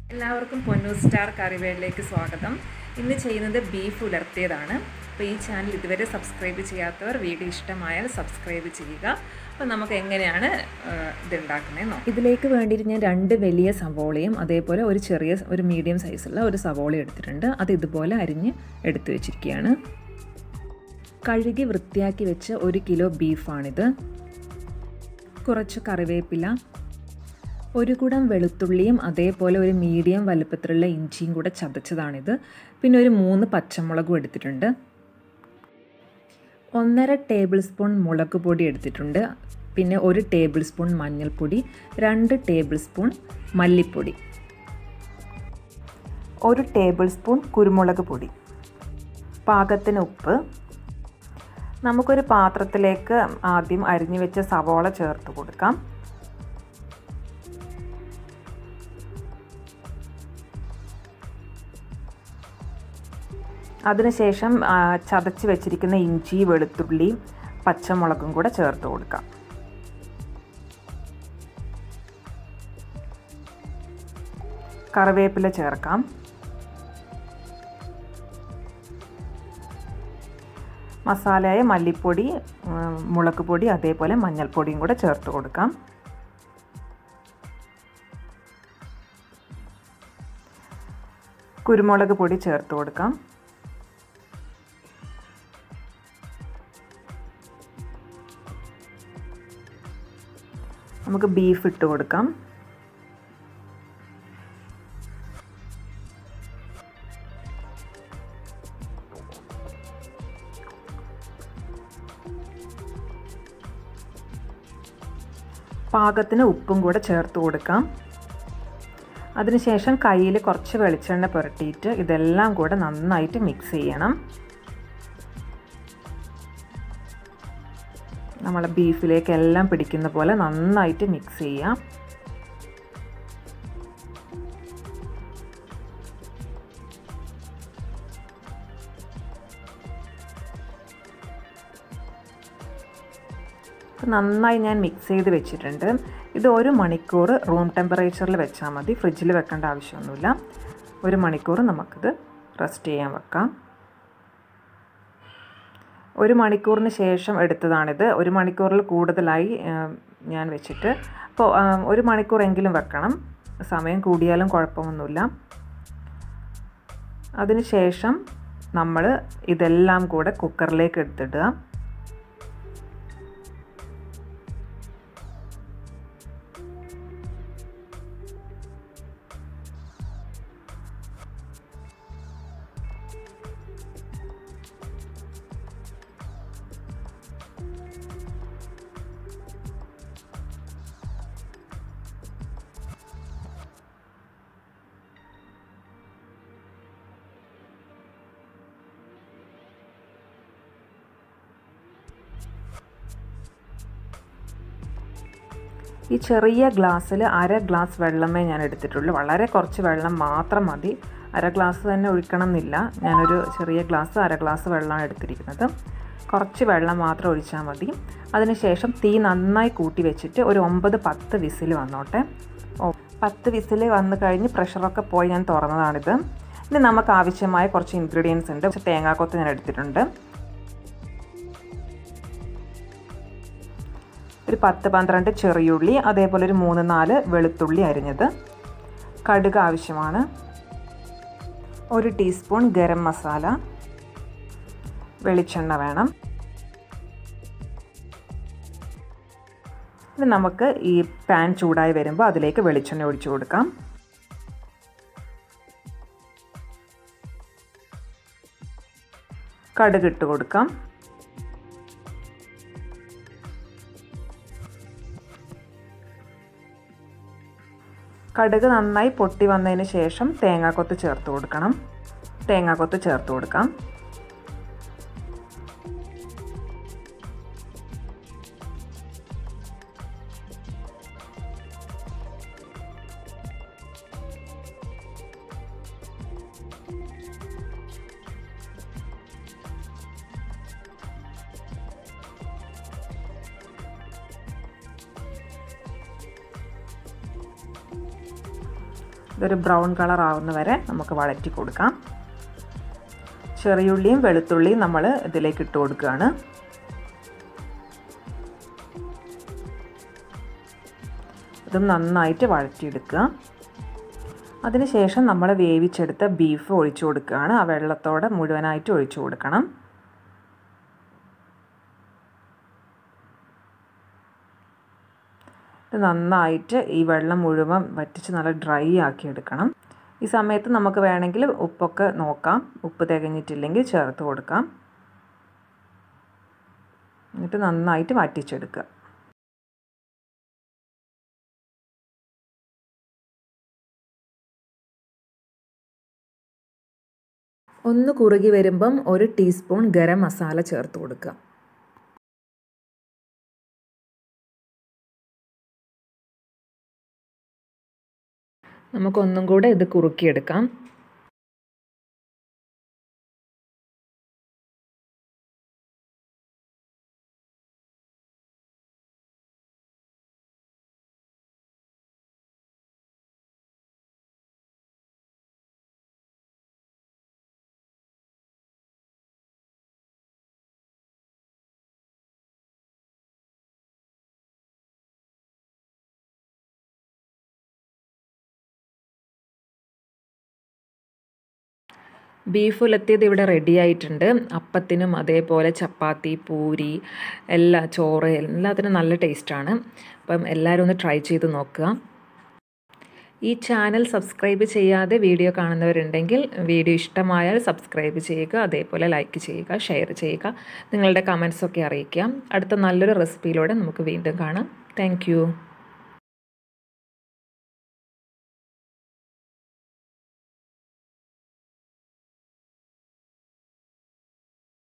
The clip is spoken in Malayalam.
എല്ലാവർക്കും പൊന്നൂർ സ്റ്റാർ കറിവേളിലേക്ക് സ്വാഗതം ഇന്ന് ചെയ്യുന്നത് ബീഫ് ഉലർത്തിയതാണ് അപ്പോൾ ഈ ചാനൽ ഇതുവരെ സബ്സ്ക്രൈബ് ചെയ്യാത്തവർ വീഡിയോ ഇഷ്ടമായാൽ സബ്സ്ക്രൈബ് ചെയ്യുക അപ്പോൾ നമുക്ക് എങ്ങനെയാണ് ഇത് ഉണ്ടാക്കുന്നത് നോക്കാം ഇതിലേക്ക് വേണ്ടിയിട്ട് ഞാൻ രണ്ട് വലിയ സവോളയും അതേപോലെ ഒരു ചെറിയ ഒരു മീഡിയം സൈസുള്ള ഒരു സവോള എടുത്തിട്ടുണ്ട് അത് ഇതുപോലെ അരിഞ്ഞ് എടുത്തു വെച്ചിരിക്കുകയാണ് കഴുകി വൃത്തിയാക്കി വെച്ച ഒരു കിലോ ബീഫാണിത് കുറച്ച് കറിവേപ്പില ഒരു കുടം വെളുത്തുള്ളിയും അതേപോലെ ഒരു മീഡിയം വലുപ്പത്തിലുള്ള ഇഞ്ചിയും കൂടെ ചതച്ചതാണിത് പിന്നെ ഒരു മൂന്ന് പച്ചമുളകും എടുത്തിട്ടുണ്ട് ഒന്നര ടേബിൾ സ്പൂൺ മുളക് പൊടി എടുത്തിട്ടുണ്ട് പിന്നെ ഒരു ടേബിൾ സ്പൂൺ മഞ്ഞൾപ്പൊടി രണ്ട് ടേബിൾ സ്പൂൺ മല്ലിപ്പൊടി ഒരു ടേബിൾ സ്പൂൺ കുരുമുളക് പൊടി പാകത്തിന് ഉപ്പ് നമുക്കൊരു പാത്രത്തിലേക്ക് ആദ്യം അരിഞ്ഞു വെച്ച സവോള ചേർത്ത് കൊടുക്കാം അതിനുശേഷം ചതച്ച് വെച്ചിരിക്കുന്ന ഇഞ്ചി വെളുത്തുള്ളി പച്ചമുളകും കൂടെ ചേർത്ത് കൊടുക്കാം കറിവേപ്പില ചേർക്കാം മസാലയായ മല്ലിപ്പൊടി മുളക് പൊടി അതേപോലെ മഞ്ഞൾപ്പൊടിയും കൂടെ ചേർത്ത് കൊടുക്കാം കുരുമുളക് പൊടി ചേർത്ത് കൊടുക്കാം നമുക്ക് ബീഫ് ഇട്ട് കൊടുക്കാം പാകത്തിന് ഉപ്പും കൂടെ ചേർത്ത് കൊടുക്കാം അതിനുശേഷം കയ്യിൽ കുറച്ച് വെളിച്ചെണ്ണ പുരട്ടിയിട്ട് ഇതെല്ലാം കൂടെ നന്നായിട്ട് മിക്സ് ചെയ്യണം നമ്മൾ ബീഫിലേക്ക് എല്ലാം പിടിക്കുന്ന പോലെ നന്നായിട്ട് മിക്സ് ചെയ്യാം നന്നായി ഞാൻ മിക്സ് ചെയ്ത് വെച്ചിട്ടുണ്ട് ഇത് ഒരു മണിക്കൂർ റൂം ടെമ്പറേച്ചറിൽ വെച്ചാൽ മതി ഫ്രിഡ്ജിൽ വെക്കേണ്ട ആവശ്യമൊന്നുമില്ല ഒരു മണിക്കൂർ നമുക്കിത് റെസ്റ്റ് ചെയ്യാൻ വെക്കാം ഒരു മണിക്കൂറിന് ശേഷം എടുത്തതാണിത് ഒരു മണിക്കൂറിൽ കൂടുതലായി ഞാൻ വെച്ചിട്ട് അപ്പോൾ ഒരു മണിക്കൂറെങ്കിലും വെക്കണം സമയം കൂടിയാലും കുഴപ്പമൊന്നുമില്ല അതിനുശേഷം നമ്മൾ ഇതെല്ലാം കൂടെ കുക്കറിലേക്ക് എടുത്തിടുക ഈ ചെറിയ ഗ്ലാസ്സിൽ അര ഗ്ലാസ് വെള്ളമേ ഞാൻ എടുത്തിട്ടുള്ളൂ വളരെ കുറച്ച് വെള്ളം മാത്രം മതി അര ഗ്ലാസ് തന്നെ ഒഴിക്കണം എന്നില്ല ഞാനൊരു ചെറിയ ഗ്ലാസ് അര ഗ്ലാസ് വെള്ളമാണ് എടുത്തിരിക്കുന്നത് കുറച്ച് വെള്ളം മാത്രം ഒഴിച്ചാൽ മതി അതിനുശേഷം തീ നന്നായി കൂട്ടി വെച്ചിട്ട് ഒരു ഒമ്പത് പത്ത് വിസിൽ വന്നോട്ടെ ഓ പത്ത് വിസിൽ വന്നു കഴിഞ്ഞ് പ്രഷറൊക്കെ പോയി ഞാൻ തുറന്നതാണിത് ഇനി നമുക്ക് ആവശ്യമായ കുറച്ച് ഇൻഗ്രീഡിയൻസ് ഉണ്ട് പക്ഷേ തേങ്ങാക്കൊത്ത് ഞാൻ എടുത്തിട്ടുണ്ട് ഒരു പത്ത് പന്ത്രണ്ട് ചെറിയുള്ളി അതേപോലെ ഒരു മൂന്ന് നാല് വെളുത്തുള്ളി അരിഞ്ഞത് കടുക് ആവശ്യമാണ് ഒരു ടീസ്പൂൺ ഗരം മസാല വെളിച്ചെണ്ണ വേണം ഇനി നമുക്ക് ഈ പാൻ ചൂടായി വരുമ്പോൾ അതിലേക്ക് വെളിച്ചെണ്ണ ഒഴിച്ചു കൊടുക്കാം കടുക് ഇട്ട് കൊടുക്കാം കടുക് നന്നായി പൊട്ടി വന്നതിന് ശേഷം തേങ്ങാക്കൊത്ത് ചേർത്ത് കൊടുക്കണം തേങ്ങാക്കൊത്ത് ചേർത്ത് കൊടുക്കാം ഇതൊരു ബ്രൗൺ കളർ ആവുന്ന വരെ നമുക്ക് വഴറ്റി കൊടുക്കാം ചെറിയുള്ളിയും വെളുത്തുള്ളിയും നമ്മൾ ഇതിലേക്ക് ഇട്ട് കൊടുക്കുകയാണ് ഇതും നന്നായിട്ട് വഴറ്റിയെടുക്കുക അതിനുശേഷം നമ്മൾ വേവിച്ചെടുത്ത ബീഫ് ഒഴിച്ചു കൊടുക്കുകയാണ് ആ വെള്ളത്തോടെ മുഴുവനായിട്ട് ഒഴിച്ചു കൊടുക്കണം ഇത് നന്നായിട്ട് ഈ വെള്ളം മുഴുവൻ വറ്റിച്ച് നല്ല ഡ്രൈ ആക്കി എടുക്കണം ഈ സമയത്ത് നമുക്ക് വേണമെങ്കിൽ ഉപ്പൊക്കെ നോക്കാം ഉപ്പ് തികഞ്ഞിട്ടില്ലെങ്കിൽ ചേർത്ത് കൊടുക്കാം എന്നിട്ട് നന്നായിട്ട് വറ്റിച്ചെടുക്കുക ഒന്ന് കുറുകി വരുമ്പം ഒരു ടീസ്പൂൺ ഗരം മസാല ചേർത്ത് കൊടുക്കുക നമുക്കൊന്നും കൂടെ ഇത് കുറുക്കിയെടുക്കാം ബീഫ് ഉലത്തിയത് ഇവിടെ റെഡി ആയിട്ടുണ്ട് അപ്പത്തിനും അതേപോലെ ചപ്പാത്തി പൂരി എല്ലാ ചോറ് എല്ലാത്തിനും നല്ല ടേസ്റ്റാണ് അപ്പം എല്ലാവരും ഒന്ന് ട്രൈ ചെയ്ത് നോക്കുക ഈ ചാനൽ സബ്സ്ക്രൈബ് ചെയ്യാതെ വീഡിയോ കാണുന്നവരുണ്ടെങ്കിൽ വീഡിയോ ഇഷ്ടമായാൽ സബ്സ്ക്രൈബ് ചെയ്യുക അതേപോലെ ലൈക്ക് ചെയ്യുക ഷെയർ ചെയ്യുക നിങ്ങളുടെ കമൻസൊക്കെ അറിയിക്കാം അടുത്ത നല്ലൊരു റെസിപ്പിയിലൂടെ നമുക്ക് വീണ്ടും കാണാം താങ്ക്